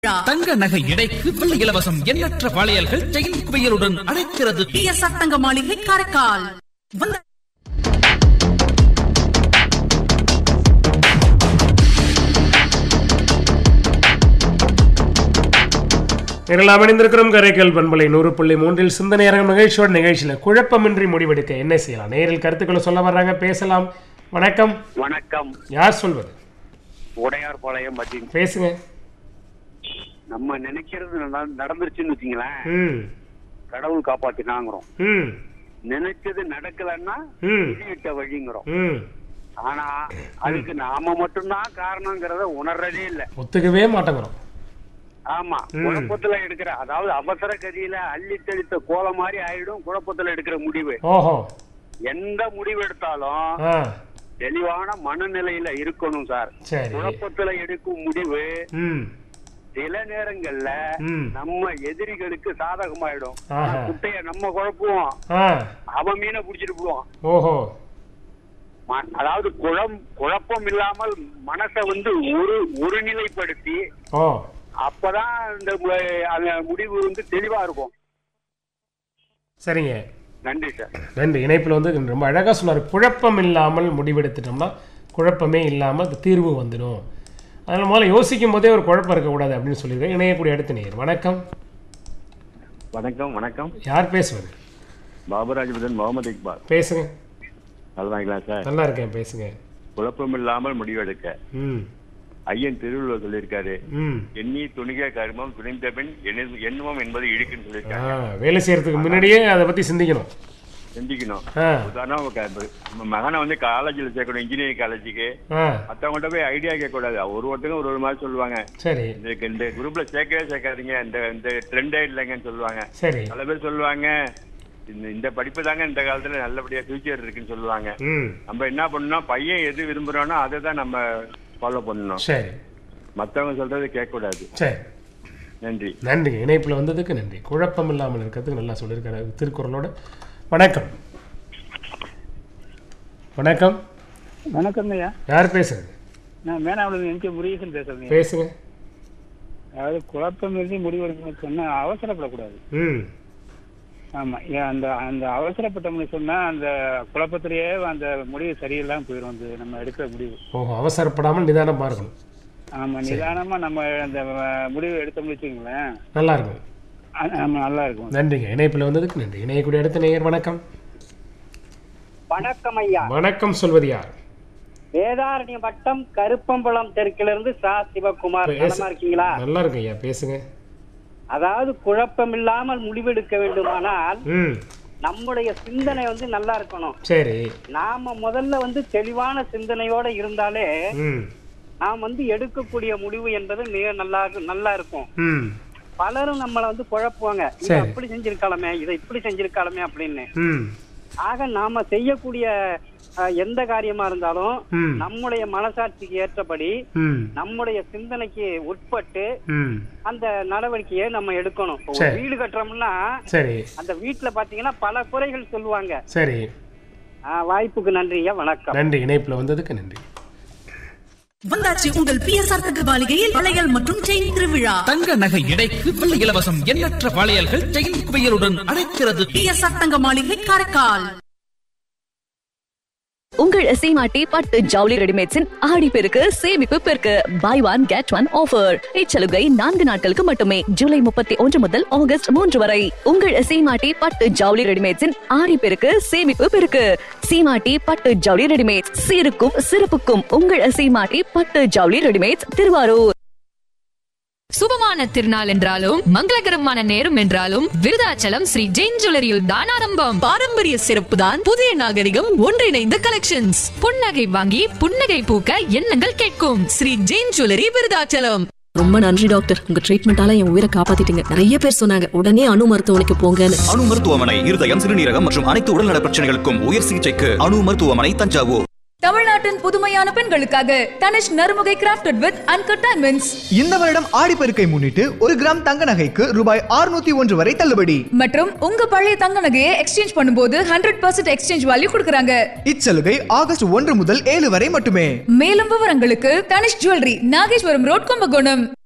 தங்க நகை எடைக்கு வெள்ளி இலவசம் எண்ணற்ற வாளையல்கள் செயின் குவியலுடன் அழைக்கிறது பிஎஸ்ஆர் தங்க மாளிகை காரைக்கால் வந்த நீங்கள் அமைந்திருக்கிறோம் கரைக்கல் பண்பலை நூறு புள்ளி மூன்றில் சிந்தனை அரங்கம் நிகழ்ச்சியோட நிகழ்ச்சியில் குழப்பமின்றி முடிவெடுக்க என்ன செய்யலாம் நேரில் கருத்துக்களை சொல்ல வர்றாங்க பேசலாம் வணக்கம் வணக்கம் யார் சொல்வது உடையார் பாளையம் பத்தி பேசுங்க நம்ம நினைக்கிறது நட- நடந்துருச்சுன்னு வச்சுங்களேன் ம் கடவுள் காப்பாத்தினாங்கிறோம் ம் நினைச்சது நடக்கலன்னா ம் விதிவிட்ட வழிங்கிறோம் ம் ஆனா அதுக்கு நாம மட்டும்தான் காரணங்கிறத உணர்றதே இல்ல ஒத்துக்கவே மாட்டேங்கிறோம் ஆமா ம். குழப்பத்துல எடுக்கிற அதாவது அவசர கதியில அள்ளி தெளித்த கோலம் மாதிரி ஆயிடும் குழப்பத்துல எடுக்கிற முடிவு ஓஹோ எந்த முடிவு எடுத்தாலும் ஆ தெளிவான மனநிலையில இருக்கணும் சார் சரி குழப்பத்துல எடுக்கும் முடிவு ம் சில நேரங்கள்ல ம் நம்ம எதிரிகளுக்கு சாதகமாயிடும் ஆஹா. குட்டைய நம்ம குழப்புவோம் ஆ அவன் மீனை புடிச்சிட்டு போடுவான் ஓஹோ ம- அதாவது குழம் குழப்பம் இல்லாமல் மனசை வந்து ஒரு ஒருநிலைப்படுத்தி ஓ அப்பதான் இந்த மு- அந்த முடிவு வந்து தெளிவா இருக்கும் சரிங்க நன்றி சார் நன்றி இணைப்பில் வந்து ரொம்ப அழகாக சொன்னார் குழப்பம் இல்லாமல் முடிவெடுத்துட்டோம்னா குழப்பமே இல்லாமல் அது தீர்வு வந்துடும் அதனால் முதல்ல யோசிக்கும் போதே ஒரு குழப்பம் இருக்கக்கூடாது அப்படின்னு சொல்லியிருக்கேன் இணையக்கூடிய அடுத்த நேர் வணக்கம் வணக்கம் வணக்கம் யார் பேசுவது பாபுராஜ் புதன் முகமது இக்பால் பேசுங்க நல்லாங்களா சார் நல்லா இருக்கேன் பேசுங்க குழப்பம் இல்லாமல் முடிவெடுக்க ம் ஐயன் திருவள்ளுவர் சொல்லியிருக்காரு ம் எண்ணி துணிக கருமம் துணிந்த பின் எண்ணு- எண்ணுவம் என்பது இழுக்குன்னு ஆ சொல்லியிருக்காங்க வேலை செய்கிறதுக்கு முன்னாடியே அதை பற்றி சிந்திக்கணும் சிந்திக்கணும் ஆ உதாரணம் க- இப்ப நம்ம மகனை வந்து காலேஜில் சேர்க்கணும் இன்ஜினியரிங் காலேஜுக்கு ஆ மற்றவங்கள்ட்ட போய் ஐடியா கேட்கக்கூடாது ஒரு ஒருத்தங்க ஒரு ஒரு மாதிரி சொல்லுவாங்க சரி இந்த இந்த குரூப்ல சேர்க்கவே சேர்க்காதீங்க இந்த இந்த ட்ரெண்டே இல்லைங்கன்னு சொல்லுவாங்க சரி பல பேர் சொல்லுவாங்க இந்த இந்த படிப்பு தாங்க இந்த காலத்துல நல்லபடியா ஃபியூச்சர் இருக்குன்னு சொல்லுவாங்க ம் நம்ம என்ன பண்ணணும் பையன் எது விரும்புறானோ அதை தான் நம்ம ஃபாலோ பண்ணணும் சரி மத்தவங்க சொல்றது கேட்கக்கூடாது சரி நன்றி நன்றி இணைப்பில் வந்ததுக்கு நன்றி குழப்பம் இல்லாமல் இருக்கிறதுக்கு நல்லா சொல்லியிருக்காரு திருக்குறளோட வணக்கம் வணக்கம் வணக்கம் ஐயா யார் பேசுறது நான் மேனாவில் எம் கே முருகேசன் பேசுறேன் பேசுங்க அதாவது குழப்பம் இருந்து முடிவெடுக்கணும்னு சொன்னா அவசரப்படக்கூடாது ம் ஆமா ஏன் அந்த அந்த அவசரப்பட்டோம்னு சொன்னா அந்த குழப்பத்திலேயே அந்த முடிவு சரியில்லாம போயிடும் அது நம்ம எடுக்கிற முடிவு ஓஹோ அவசரப்படாமல் நிதானமாக இருக்கணும் ஆமா நிதானமா நம்ம அந்த அஹ், முடிவு எடுத்தோம்னு வச்சுக்கோங்களேன் நல்லா இருக்கும் ஆ- ஆமா நல்லா இருக்கும் நன்றிங்க இணைப்பில் வந்ததுக்கு நன்றி இணையக்கூடிய அடுத்த நேயர் வணக்கம் வணக்கம் ஐயா வணக்கம் சொல்வது யார் வேதாரண்ய வட்டம் கருப்பம்பலம் தெற்கிலிருந்து சா சிவகுமார் பேச- நலமா இருக்கீங்களா நல்லா இருக்கு ஐயா பேசுங்க அதாவது குழப்பம் இல்லாமல் முடிவெடுக்க வேண்டுமானால் ம் நம்முடைய சிந்தனை வந்து நல்லா இருக்கணும் சரி நாம முதல்ல வந்து தெளிவான சிந்தனையோட இருந்தாலே ம் நாம் வந்து எடுக்கக்கூடிய முடிவு என்பது மிக நல்லா நல்லா இருக்கும் ம் பலரும் நம்மளை வந்து குழப்புவாங்க இதை சரி. அப்படி செஞ்சிருக்கலாமே இதை இப்படி செஞ்சிருக்கலாமே அப்படின்னு ம் ஆக நாம செய்யக்கூடிய அஹ், எந்த காரியமா இருந்தாலும் ம் நம்முடைய மனசாட்சிக்கு ஏற்றபடி ம் நம்முடைய சிந்தனைக்கு உட்பட்டு ம் அந்த நடவடிக்கையை நம்ம எடுக்கணும் இப்போ ஒரு சரி. வீடு கட்டுறோம்னா சரி அந்த வீட்டுல பாத்தீங்கன்னா பல குறைகள் சொல்லுவாங்க சரி ஆ, வாய்ப்புக்கு நன்றியா வணக்கம் நன்றி இணைப்பில் வந்ததுக்கு நன்றி வந்தாச்சு உங்கள் பிஎஸ்ஆர் தங்க மாளிகையில் வளையல் மற்றும் செயின் திருவிழா தங்க நகை எடைக்கு வெள்ளி இலவசம் எண்ணற்ற வாளையல்கள் செயின் குவியலுடன் அழைக்கிறது பிஎஸ்ஆர் தங்க மாளிகை காரைக்கால் உங்கள் சீமாட்டி பட்டு ஜவுளி ரெடிமேட்ஸின் ஆடி பெருக்கு சேமிப்பு பெருக்கு buy one get one offer இச்சலுகை நான்கு நாட்களுக்கு மட்டுமே ஜூலை முப்பத்தி ஒன்று முதல் ஆகஸ்ட் மூன்று வரை உங்கள் சீமாட்டி பட்டு ஜவுளி ரெடிமேட்ஸின் ஆடி பெருக்கு சேமிப்பு பெருக்கு சீமாட்டி பட்டு ஜவுளி ரெடிமேட்ஸ் சீருக்கும் சிறப்புக்கும் உங்கள் சீமாட்டி பட்டு ஜவுளி ரெடிமேட்ஸ் திருவாரூர் சுபமான திருநாள் என்றாலும் மங்களகரமான நேரம் என்றாலும் விருதாச்சலம் ஸ்ரீ ஜெயின் ஜுவல்லரியில் தான் ஆரம்பம் பாரம்பரிய சிறப்பு தான் புதிய நாகரிகம் ஒன்றிணைந்த கலெக்ஷன்ஸ் புன்னகை வாங்கி புன்னகை பூக்க எண்ணங்கள் கேட்கும் ஸ்ரீ ஜெயின் ஜுவல்லரி விருதாச்சலம் ரொம்ப நன்றி டாக்டர் உங்க ட்ரீட்மெண்டால என் உயிரை காப்பாத்திட்டீங்க நிறைய பேர் சொன்னாங்க உடனே அணு மருத்துவமனைக்கு போங்கன்னு அணு மருத்துவமனை இருதயம் சிறுநீரகம் மற்றும் அனைத்து உடல்நல பிரச்சனைகளுக்கும் உயர் சிகிச்சைக்கு அணு மருத்துவமனை தஞ்சாவூர் தமிழ்நாட்டின் புதுமையான பெண்களுக்காக Tanishq Narumugai crafted with uncut diamonds இந்த வருடம் ஆடிப்பெருக்கை முன்னிட்டு ஒரு கிராம் தங்க நகைக்கு ரூபாய் 601 ஒன்று வரை தள்ளுபடி மற்றும் உங்க பழைய தங்க நகையை எக்ஸ்சேஞ்ச் பண்ணும்போது ஹண்ட்ரட் பர்சன்ட் எக்ஸ்சேஞ்ச் வேல்யூ கொடுக்குறாங்க இச்சலுகை ஆகஸ்ட் ஒன்று முதல் ஏழு வரை மட்டுமே மேலும் விவரங்களுக்கு தனிஷ் ஜுவல்லரி நாகேஸ்வரம் ரோட் கும்பகோணம்